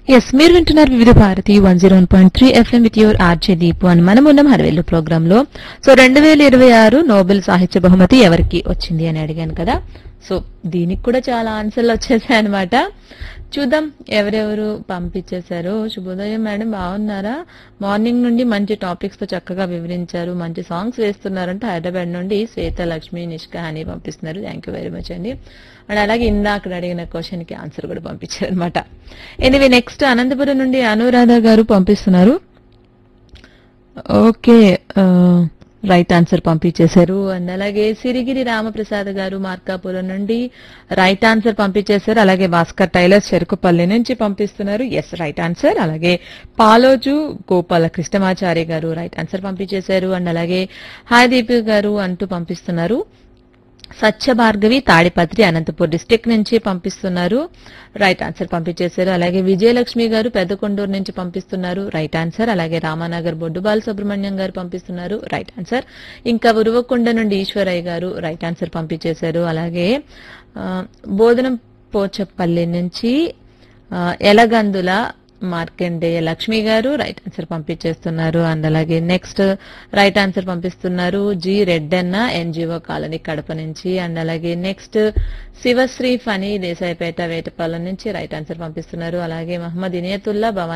yes మీరు వింటున్నారు Vividh Bharati one zero one point three FM with your RJ Deepu అని మనం ఉన్నాం హరవేలు ప్రోగ్రామ్ లో సో రెండు వేల ఇరవై ఆరు నోబెల్ సాహిత్య బహుమతి ఎవరికి వచ్చింది అని అడిగాను కదా సో దీనికి కూడా చాలా ఆన్సర్లు వచ్చేసాయి అనమాట చూద్దాం ఎవరెవరు పంపించేశారు శుభోదయం మేడం బాగున్నారా మార్నింగ్ నుండి మంచి టాపిక్స్ తో చక్కగా వివరించారు మంచి సాంగ్స్ వేస్తున్నారంటే హైదరాబాద్ నుండి శ్వేత లక్ష్మి నిష్క అని పంపిస్తున్నారు థ్యాంక్ యూ వెరీ మచ్ అండి అండ్ అలాగే ఇందాక అడిగిన క్వశ్చన్ కి ఆన్సర్ కూడా పంపించారు అనమాట ఎనివే నెక్స్ట్ అనంతపురం నుండి అనురాధ గారు పంపిస్తున్నారు ఓకే రైట్ ఆన్సర్ పంపించేశారు అండ్ అలాగే సిరిగిరి రామప్రసాద్ గారు మార్కాపురం నుండి రైట్ ఆన్సర్ పంపించేశారు అలాగే భాస్కర్ టైలర్ చెరుకుపల్లి నుంచి పంపిస్తున్నారు ఎస్ రైట్ ఆన్సర్ అలాగే పాలోజు గోపాల కృష్ణమాచారి గారు రైట్ ఆన్సర్ పంపించేశారు అండ్ అలాగే హాయ్ దీపి గారు అంటూ పంపిస్తున్నారు సత్య భార్గవి తాడిపత్రి అనంతపూర్ డిస్టిక్ నుంచి పంపిస్తున్నారు రైట్ ఆన్సర్ పంపించేశారు అలాగే విజయలక్ష్మి గారు పెద్దకొండూరు నుంచి పంపిస్తున్నారు రైట్ ఆన్సర్ అలాగే రామానగర్ బొడ్డుబాల సుబ్రహ్మణ్యం గారు పంపిస్తున్నారు రైట్ ఆన్సర్ ఇంకా ఉరువకొండ నుండి ఈశ్వరయ్య గారు రైట్ ఆన్సర్ పంపించేశారు అలాగే ఆ, బోధనం పోచపల్లి నుంచి ఆ, ఎలగందుల మార్కండేయ లక్ష్మి గారు రైట్ ఆన్సర్ పంపించేస్తున్నారు అండ్ అలాగే నెక్స్ట్ రైట్ ఆన్సర్ పంపిస్తున్నారు G Reddanna NGO colony Kadapa నుంచి అండ్ అలాగే నెక్స్ట్ శివశ్రీ ఫనీ దేశాయిపేట వేటపాలెం నుంచి రైట్ ఆన్సర్ పంపిస్తున్నారు అలాగే మహమ్మద్ ఇనియతుల్లా భవానీ